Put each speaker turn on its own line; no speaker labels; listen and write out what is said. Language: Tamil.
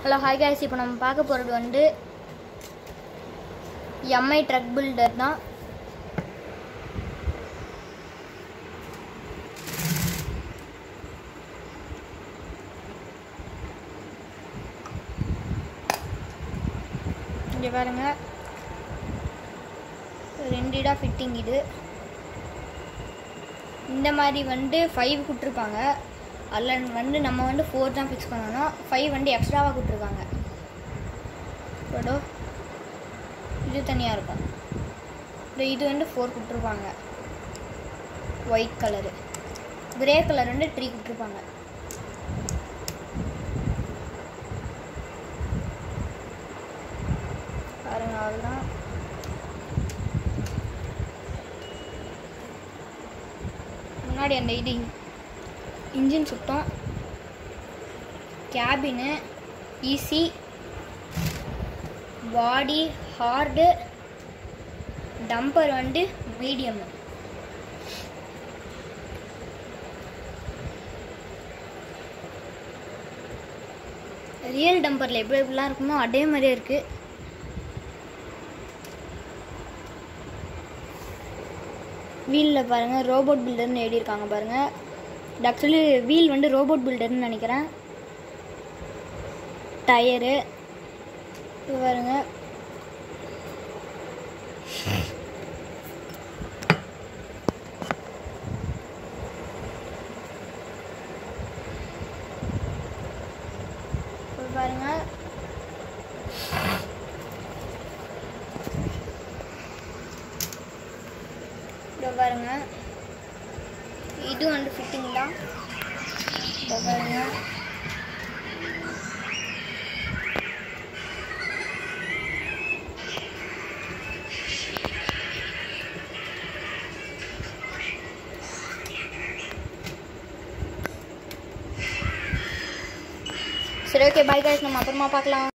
ஹலோ ஹாய் guys இப்போ நம்ம பார்க்க போகிறது வந்து எம்ஐ ட்ரக் பில்டர் தான் இங்கே பாருங்க ரெண்டு இடா ஃபிட்டிங் இது இந்த மாதிரி வந்து ஃபைவ் கொடுத்துருப்பாங்க அதில் வந்து நம்ம வந்து ஃபோர் தான் ஃபிக்ஸ் பண்ணணும் ஃபைவ் வந்து எக்ஸ்ட்ராவாக கொடுத்துருக்காங்க இதோ இது தனியாக இருக்கும் இந்த இது வந்து ஃபோர் கொடுத்துருப்பாங்க ஒயிட் கலரு கிரே கலர் வந்து த்ரீ கொடுத்துருப்பாங்க பாருங்க அவ்வளோதான் முன்னாடி அந்த இது இன்ஜின் சுத்தம் cabin easy body hard dumper வந்து மீடியம் ரியல் டம்பரில் எப்படி எப்படிலாம் இருக்குமோ அதே மாதிரியே இருக்குது வீலில் பாருங்கள் ரோபோட் பில்டர்னு எழுதியிருக்காங்க பாருங்கள் இது ஆக்சுவலி வீல் வந்து ரோபோட் பில்டர்னு நினைக்கிறேன் டயரு இது பாருங்க இது பாருங்க இதோ பாருங்க இது வந்து ஃபிட்டிங் தான் இதோ பாருங்க சரி ஓகே பாய் guys நம்ம அப்புறமா பார்க்கலாம்